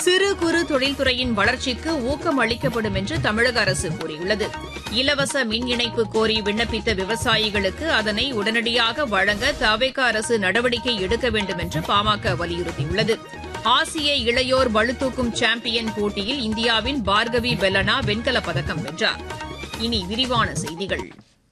சிறு குறு தொழில்துறையின் வளர்ச்சிக்கு ஊக்கம் அளிக்கப்படும் என்று தமிழக அரசு கூறியுள்ளது இலவச மின் இணைப்பு கோரி விண்ணப்பித்த விவசாயிகளுக்கு அதனை உடனடியாக வழங்க தவேக அரசு நடவடிக்கை எடுக்க வேண்டும் என்று பாமக வலியுறுத்தியுள்ளது ஆசிய இளையோர் பளுதூக்கும் சாம்பியன் போட்டியில் இந்தியாவின் பார்கவி பெல்லனா வெண்கலப் பதக்கம் வென்றார் இனி விரிவான செய்திகள்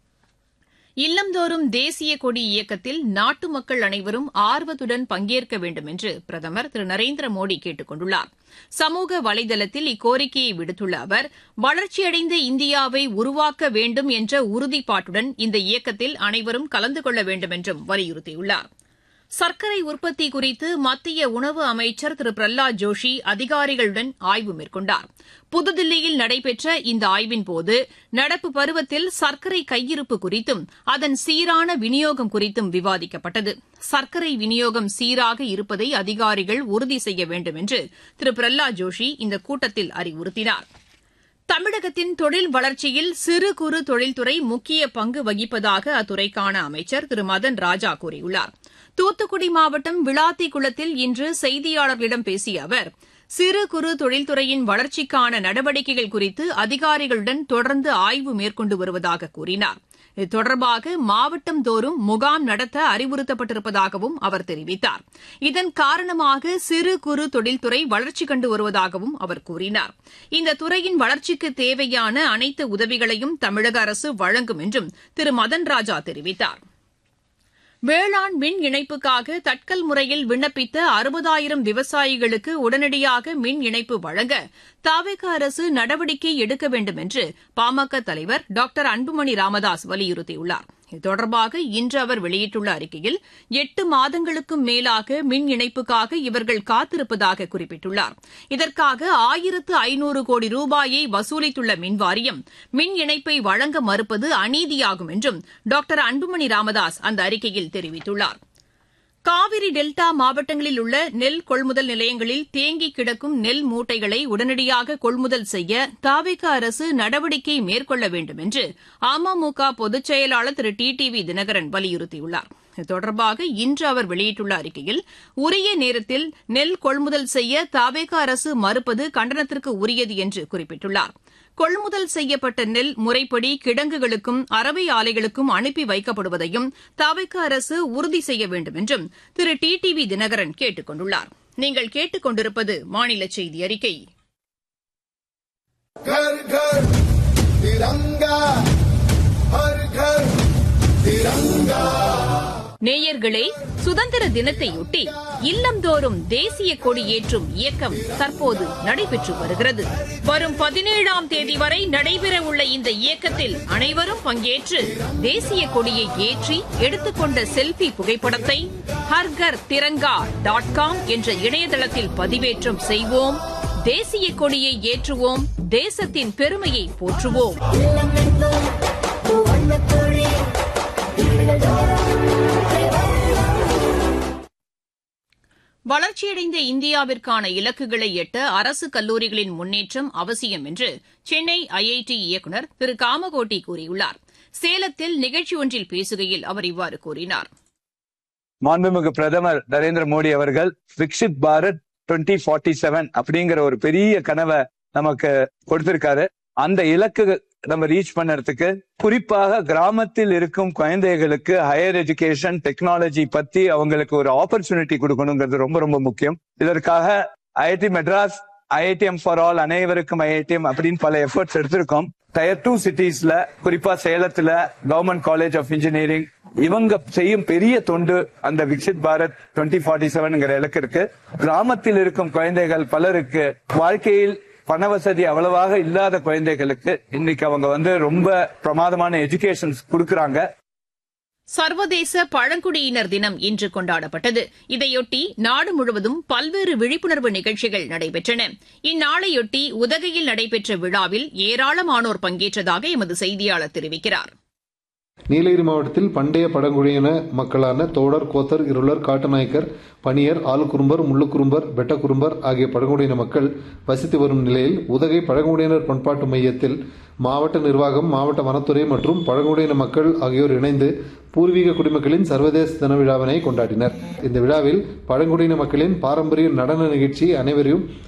இல்லந்தோறும் தேசிய கொடி இயக்கத்தில் நாட்டு மக்கள் அனைவரும் ஆர்வத்துடன் பங்கேற்க வேண்டும் என்று பிரதமர் திரு நரேந்திர மோடி கேட்டுக் கொண்டுள்ளார் சமூக வலைதளத்தில் இக்கோரிக்கையை விடுத்துள்ள அவர் வளர்ச்சியடைந்த இந்தியாவை உருவாக்க வேண்டும் என்ற உறுதிப்பாட்டுடன் இந்த இயக்கத்தில் அனைவரும் கலந்து கொள்ள வேண்டும் என்றும் வலியுறுத்தியுள்ளார் சர்க்கரை உற்பத்தி குறித்து மத்திய உணவு அமைச்சர் திரு பிரஹ்லாத் ஜோஷி அதிகாரிகளுடன் ஆய்வு மேற்கொண்டார் புதுதில்லியில் நடைபெற்ற இந்த ஆய்வின்போது நடப்பு பருவத்தில் சர்க்கரை கையிருப்பு குறித்தும் அதன் சீரான விநியோகம் குறித்தும் விவாதிக்கப்பட்டது சர்க்கரை விநியோகம் சீராக இருப்பதை அதிகாரிகள் உறுதி செய்ய வேண்டும் என்று திரு பிரஹ்லாத் ஜோஷி இந்த கூட்டத்தில் அறிவுறுத்தினார் தமிழகத்தின் தொழில் வளர்ச்சியில் சிறு குறு தொழில்துறை முக்கிய பங்கு வகிப்பதாக அத்துறைக்கான அமைச்சர் திரு மதன் ராஜா கூறியுள்ளார் தூத்துக்குடி மாவட்டம் விளாத்திக்குளத்தில் இன்று செய்தியாளர்களிடம் பேசிய அவர் சிறு குறு தொழில்துறையின் வளர்ச்சிக்கான நடவடிக்கைகள் குறித்து அதிகாரிகளுடன் தொடர்ந்து ஆய்வு மேற்கொண்டு வருவதாக கூறினார் இது தொடர்பாக மாவட்டம் தோறும் முகாம் நடத்த அறிவுறுத்தப்பட்டிருப்பதாகவும் அவர் தெரிவித்தார் இதன் காரணமாக சிறு குறு தொழில்துறை வளர்ச்சி கண்டு வருவதாகவும் அவர் கூறினார் இந்த துறையின் வளர்ச்சிக்கு தேவையான அனைத்து உதவிகளையும் தமிழக அரசு வழங்கும் என்றும் திரு மதன் ராஜா தெரிவித்தார் வேளாண் மின் இணைப்புக்காக தட்கல் முறையில் விண்ணப்பித்த அறுபதாயிரம் விவசாயிகளுக்கு உடனடியாக மின் இணைப்பு வழங்க தாவேக அரசு நடவடிக்கை எடுக்க வேண்டும் என்று பாமக தலைவர் டாக்டர் அன்புமணி ராமதாஸ் வலியுறுத்தியுள்ளார் இது தொடர்பாக இன்று அவர் வெளியிட்டுள்ள அறிக்கையில் எட்டு மாதங்களுக்கும் மேலாக மின் இணைப்புக்காக இவர்கள் காத்திருப்பதாக குறிப்பிட்டுள்ளார் இதற்காக ஆயிரத்து ஐநூறு கோடி ரூபாயை வசூலித்துள்ள மின்வாரியம் மின் இணைப்பை வழங்க மறுப்பது அநீதியாகும் என்றும் டாக்டர் அன்புமணி ராமதாஸ் அந்த அறிக்கையில் தெரிவித்துள்ளார் காவிரி டெல்டா மாவட்டங்களில் உள்ள நெல் கொள்முதல் நிலையங்களில் தேங்கி கிடக்கும் நெல் மூட்டைகளை உடனடியாக கொள்முதல் செய்ய தாவேக அரசு நடவடிக்கை மேற்கொள்ள வேண்டும் என்று அமமுக பொதுச் செயலாளர் திரு டி டி வி தினகரன் வலியுறுத்தியுள்ளார் இது தொடர்பாக இன்று அவர் வெளியிட்டுள்ள அறிக்கையில் உரிய நேரத்தில் நெல் கொள்முதல் செய்ய தாவேக அரசு மறுப்பது கண்டனத்திற்கு உரியது என்று குறிப்பிட்டுள்ளார் கொள்முதல் செய்யப்பட்ட நெல் முறைப்படி கிடங்குகளுக்கும் அரவை ஆலைகளுக்கும் அனுப்பி வைக்கப்படுவதையும் தவிக அரசு உறுதி செய்ய வேண்டும் என்றும் திரு டி டி வி தினகரன் கேட்டுக் கொண்டுள்ளார் நீங்கள் கேட்டுக் கொண்டிருப்பது மாநில செய்தி அறிக்கை घर घर तिरंगा हर घर तिरंगा நேயர்களே சுதந்திர தினத்தையொட்டி இல்லந்தோறும் தேசிய கொடி ஏற்றும் இயக்கம் தற்போது நடைபெற்று வருகிறது வரும் பதினேழாம் தேதி வரை நடைபெறவுள்ள இந்த இயக்கத்தில் அனைவரும் பங்கேற்று தேசிய கொடியை ஏற்றி எடுத்துக்கொண்ட செல்பி புகைப்படத்தை ஹர்கர் திரங்கா டாட் காம் என்ற இணையதளத்தில் பதிவேற்றம் செய்வோம் தேசிய கொடியை ஏற்றுவோம் தேசத்தின் பெருமையை போற்றுவோம் வளர்ச்சியடைந்த இந்தியாவிற்கான இலக்குகளை எட்ட அரசு கல்லூரிகளின் முன்னேற்றம் அவசியம் என்று சென்னை ஐஐடி இயக்குநர் திரு காமகோட்டி கூறியுள்ளார் சேலத்தில் நிகழ்ச்சி ஒன்றில் பேசுகையில் அவர் இவ்வாறு கூறினார் மாண்புமிகு பிரதமர் நரேந்திர மோடி அவர்கள் Viksit Bharat twenty forty seven அப்படிங்கிற ஒரு பெரிய கனவை நமக்கு கொடுத்திருக்காரு அந்த இலக்கு நம்ம ரீச் பண்ணறதுக்கு குறிப்பாக கிராமத்தில் இருக்கும் குழந்தைகளுக்கு ஹையர் எஜுகேஷன் டெக்னாலஜி பத்தி அவங்களுக்கு ஒரு ஆப்பர்ச்சுனிட்டி கொடுக்கணுங்கிறது ரொம்ப ரொம்ப முக்கியம் இதற்காக IIT Madras IITM for all அனைவருக்கும் ஐஐடிஎம் அப்படின்னு பல எஃபர்ட்ஸ் எடுத்திருக்கோம் டயர் டூ சிட்டிஸ்ல குறிப்பா சேலத்துல கவர்மெண்ட் காலேஜ் ஆஃப் இன்ஜினியரிங் இவங்க செய்யும் பெரிய தொண்டு அந்த விக்சித் பாரத் டுவெண்ட்டி ஃபார்ட்டி செவன்ங்கிற இலக்கு இருக்கு கிராமத்தில் இருக்கும் குழந்தைகள் பலருக்கு வாழ்க்கையில் பண வசதி அவ்வளவாக இல்லாத குழந்தைகளுக்கு இன்னைக்கு அவங்க வந்து ரொம்ப பிரமாதமான எஜுகேஷன்ஸ் கொடுக்கறாங்க சர்வதேச பழங்குடியினர் தினம் இன்று கொண்டாடப்பட்டது இதையொட்டி நாடு முழுவதும் பல்வேறு விழிப்புணர்வு நிகழ்ச்சிகள் நடைபெற்றன இந்நாளையொட்டி உதகையில் நடைபெற்ற விழாவில் ஏராளமானோர் பங்கேற்றதாக எமது செய்தியாளர் தெரிவிக்கிறார் நீலகிரி மாவட்டத்தில் பண்டைய பழங்குடியின மக்களான தோடர் கோத்தர் இருளர் காட்டுநாயக்கர் பனியர் ஆளுக்குறும்பர் முள்ளுக்குறும்பர் வெட்டக்குறும்பர் ஆகிய பழங்குடியின மக்கள் வசித்து வரும் நிலையில் உதகை பழங்குடியினர் பண்பாட்டு மையத்தில் மாவட்ட நிர்வாகம் மாவட்ட வனத்துறை மற்றும் பழங்குடியின மக்கள் ஆகியோர் இணைந்து பூர்வீக குடிமக்களின் சர்வதேச தின விழாவினை கொண்டாடினர் இந்த விழாவில் பழங்குடியின மக்களின் பாரம்பரிய நடன நிகழ்ச்சி அனைவரையும்